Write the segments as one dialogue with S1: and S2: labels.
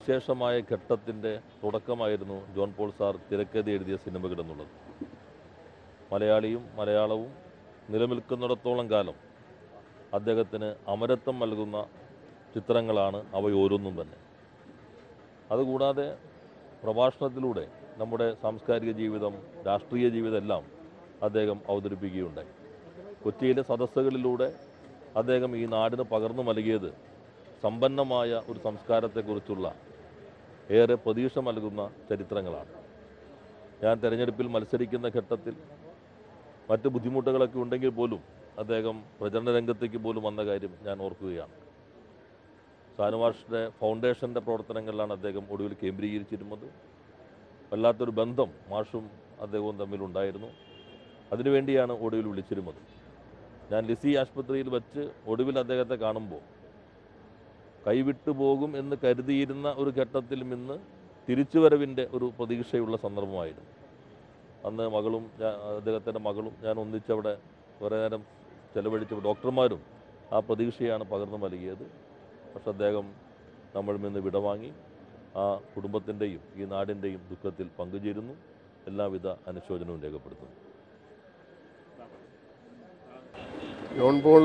S1: സവിശേഷമായ ഘട്ടത്തിൻ്റെ തുടക്കമായിരുന്നു ജോൺ പോൾ സാർ തിരക്കഥ എഴുതിയ സിനിമകൾ എന്നുള്ളത് മലയാളിയും മലയാളവും നിലനിൽക്കുന്നിടത്തോളം കാലം അദ്ദേഹത്തിന് അമരത്വം നൽകുന്ന ചിത്രങ്ങളാണ് അവയോരോന്നും തന്നെ അതുകൂടാതെ പ്രഭാഷണത്തിലൂടെ നമ്മുടെ സാംസ്കാരിക ജീവിതം രാഷ്ട്രീയ ജീവിതം എല്ലാം അദ്ദേഹം അവതരിപ്പിക്കുകയുണ്ടായി കൊച്ചിയിലെ സദസ്സുകളിലൂടെ അദ്ദേഹം ഈ നാടിന് പകർന്നു നൽകിയത് സമ്പന്നമായ ഒരു സംസ്കാരത്തെക്കുറിച്ചുള്ള ഏറെ പ്രതീക്ഷ നൽകുന്ന ചരിത്രങ്ങളാണ് ഞാൻ തെരഞ്ഞെടുപ്പിൽ മത്സരിക്കുന്ന ഘട്ടത്തിൽ മറ്റ് ബുദ്ധിമുട്ടുകളൊക്കെ ഉണ്ടെങ്കിൽ പോലും അദ്ദേഹം പ്രചരണ രംഗത്തേക്ക് പോലും വന്ന കാര്യം ഞാൻ ഓർക്കുകയാണ് സാനുമാഷിൻ്റെ ഫൗണ്ടേഷൻ്റെ പ്രവർത്തനങ്ങളിലാണ് അദ്ദേഹം ഒടുവിൽ കേന്ദ്രീകരിച്ചിരുന്നത് വല്ലാത്തൊരു ബന്ധം മാഷും അദ്ദേഹവും തമ്മിലുണ്ടായിരുന്നു അതിനുവേണ്ടിയാണ് ഒടുവിൽ വിളിച്ചിരുന്നത് ഞാൻ ലിസി ആശുപത്രിയിൽ വച്ച് ഒടുവിൽ അദ്ദേഹത്തെ കാണുമ്പോൾ കൈവിട്ടു പോകും എന്ന് കരുതിയിരുന്ന ഒരു ഘട്ടത്തിൽ നിന്ന് തിരിച്ചുവരവിൻ്റെ ഒരു പ്രതീക്ഷയുള്ള സന്ദർഭമായിരുന്നു അന്ന് മകളും ഞാൻ അദ്ദേഹത്തിൻ്റെ മകളും ഞാൻ ഒന്നിച്ചവിടെ കുറേ നേരം ചെലവഴിച്ച ഡോക്ടർമാരും ആ പ്രതീക്ഷയാണ് പകർന്നു നൽകിയത് പക്ഷെ അദ്ദേഹം നമ്മളിൽ നിന്ന് വിടവാങ്ങി ആ കുടുംബത്തിൻ്റെയും ഈ നാടിൻ്റെയും ദുഃഖത്തിൽ പങ്കുചേരുന്നു എല്ലാവിധ അനുശോചനവും രേഖപ്പെടുത്തുന്നു
S2: ജോൺ പോൾ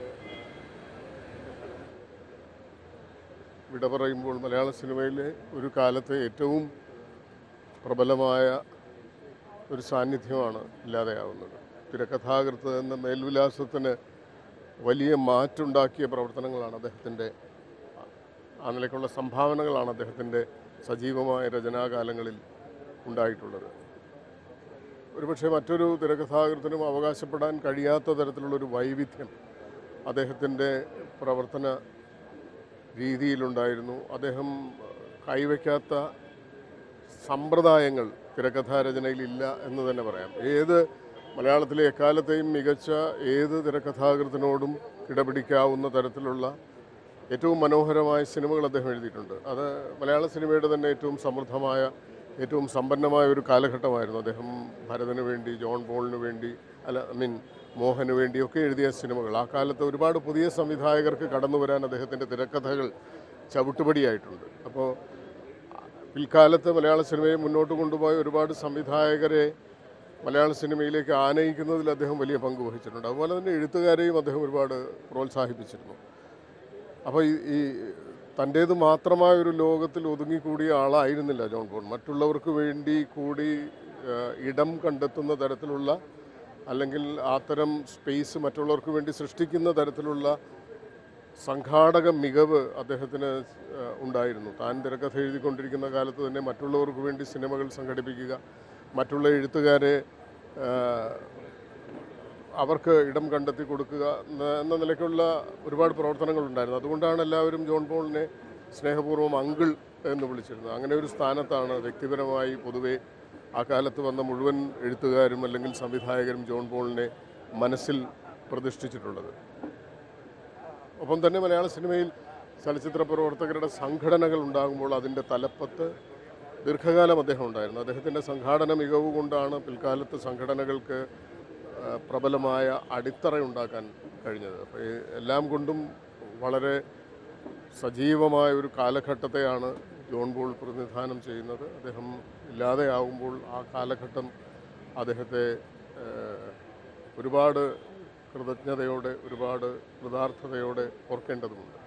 S2: വിട പറയുമ്പോൾ മലയാള സിനിമയിലെ ഒരു കാലത്തെ ഏറ്റവും പ്രബലമായ ഒരു സാന്നിധ്യമാണ് ഇല്ലാതെയാവുന്നത് തിരക്കഥാകൃത്ത് എന്ന മേൽവിലാസത്തിന് വലിയ മാറ്റുണ്ടാക്കിയ പ്രവർത്തനങ്ങളാണ് അദ്ദേഹത്തിൻ്റെ ആ നിലയ്ക്കുള്ള സംഭാവനകളാണ് അദ്ദേഹത്തിൻ്റെ സജീവമായ രചനാകാലങ്ങളിൽ ഉണ്ടായിട്ടുള്ളത് ഒരുപക്ഷെ മറ്റൊരു തിരക്കഥാകൃത്തിനും അവകാശപ്പെടാൻ കഴിയാത്ത തരത്തിലുള്ളൊരു വൈവിധ്യം അദ്ദേഹത്തിൻ്റെ പ്രവർത്തന രീതിയിലുണ്ടായിരുന്നു അദ്ദേഹം കൈവയ്ക്കാത്ത സമ്പ്രദായങ്ങൾ തിരക്കഥാരചനയിൽ ഇല്ല എന്ന് തന്നെ പറയാം ഏത് മലയാളത്തിലെ എക്കാലത്തെയും മികച്ച ഏത് തിരക്കഥാകൃത്തിനോടും കിടപിടിക്കാവുന്ന തരത്തിലുള്ള ഏറ്റവും മനോഹരമായ സിനിമകൾ അദ്ദേഹം എഴുതിയിട്ടുണ്ട് അത് മലയാള സിനിമയുടെ തന്നെ ഏറ്റവും സമൃദ്ധമായ ഏറ്റവും സമ്പന്നമായ ഒരു കാലഘട്ടമായിരുന്നു അദ്ദേഹം ഭരതന് വേണ്ടി ജോൺ പോളിന് വേണ്ടി അല്ല ഐ മീൻ മോഹന് വേണ്ടിയൊക്കെ എഴുതിയ സിനിമകൾ ആ കാലത്ത് ഒരുപാട് പുതിയ സംവിധായകർക്ക് കടന്നു വരാൻ അദ്ദേഹത്തിൻ്റെ തിരക്കഥകൾ ചവിട്ടുപടിയായിട്ടുണ്ട് അപ്പോൾ പിൽക്കാലത്ത് മലയാള സിനിമയെ മുന്നോട്ട് കൊണ്ടുപോയ ഒരുപാട് സംവിധായകരെ മലയാള സിനിമയിലേക്ക് ആനയിക്കുന്നതിൽ അദ്ദേഹം വലിയ പങ്ക് വഹിച്ചിട്ടുണ്ട് അതുപോലെ തന്നെ എഴുത്തുകാരെയും അദ്ദേഹം ഒരുപാട് പ്രോത്സാഹിപ്പിച്ചിരുന്നു അപ്പോൾ ഈ ഈ തൻ്റേത് മാത്രമായ ഒരു ലോകത്തിൽ ഒതുങ്ങിക്കൂടിയ ആളായിരുന്നില്ല ജോൺ പോൾ മറ്റുള്ളവർക്ക് വേണ്ടി കൂടി ആ, ഇടം കണ്ടെത്തുന്ന തരത്തിലുള്ള അല്ലെങ്കിൽ അത്തരം സ്പേസ് മറ്റുള്ളവർക്ക് വേണ്ടി സൃഷ്ടിക്കുന്ന തരത്തിലുള്ള സംഘാടക മികവ് അദ്ദേഹത്തിന് ആ, ഉണ്ടായിരുന്നു താൻ തിരക്കഥ എഴുതിക്കൊണ്ടിരിക്കുന്ന കാലത്ത് തന്നെ മറ്റുള്ളവർക്ക് വേണ്ടി സിനിമകൾ സംഘടിപ്പിക്കുക മറ്റുള്ള എഴുത്തുകാരെ ആ, അവർക്ക് ഇടം കണ്ടെത്തി കൊടുക്കുക എന്ന- എന്ന നിലയ്ക്കുള്ള ഒരുപാട് പ്രവർത്തനങ്ങൾ ഉണ്ടായിരുന്നു അതുകൊണ്ടാണ് എല്ലാവരും ജോൺ പോളിനെ സ്നേഹപൂർവ്വം അങ്കിൾ എന്ന് വിളിച്ചിരുന്നത് അങ്ങനെ ഒരു സ്ഥാനത്താണ് വ്യക്തിപരമായി പൊതുവെ ആ കാലത്ത് വന്ന മുഴുവൻ എഴുത്തുകാരും അല്ലെങ്കിൽ സംവിധായകരും ജോൺ പോളിനെ മനസ്സിൽ പ്രതിഷ്ഠിച്ചിട്ടുള്ളത് ഒപ്പം തന്നെ മലയാള സിനിമയിൽ ചലച്ചിത്ര പ്രവർത്തകരുടെ സംഘടനകൾ ഉണ്ടാകുമ്പോൾ അതിൻ്റെ തലപ്പത്ത് ദീർഘകാലം അദ്ദേഹം ഉണ്ടായിരുന്നു അദ്ദേഹത്തിൻ്റെ സംഘാടന മികവ് കൊണ്ടാണ് പിൽക്കാലത്ത് സംഘടനകൾക്ക് ആ, പ്രബലമായ അടിത്തറ ഉണ്ടാക്കാൻ കഴിഞ്ഞത് അപ്പോൾ ഈ എല്ലാം കൊണ്ടും വളരെ സജീവമായ ഒരു കാലഘട്ടത്തെയാണ് ജോൺ പോൾ പ്രതിനിധാനം ചെയ്യുന്നത് അദ്ദേഹം ഇല്ലാതെയാവുമ്പോൾ ആ കാലഘട്ടം അദ്ദേഹത്തെ ആ, ഒരുപാട് കൃതജ്ഞതയോടെ ഒരുപാട് കൃതാർത്ഥതയോടെ ഓർക്കേണ്ടതുണ്ട്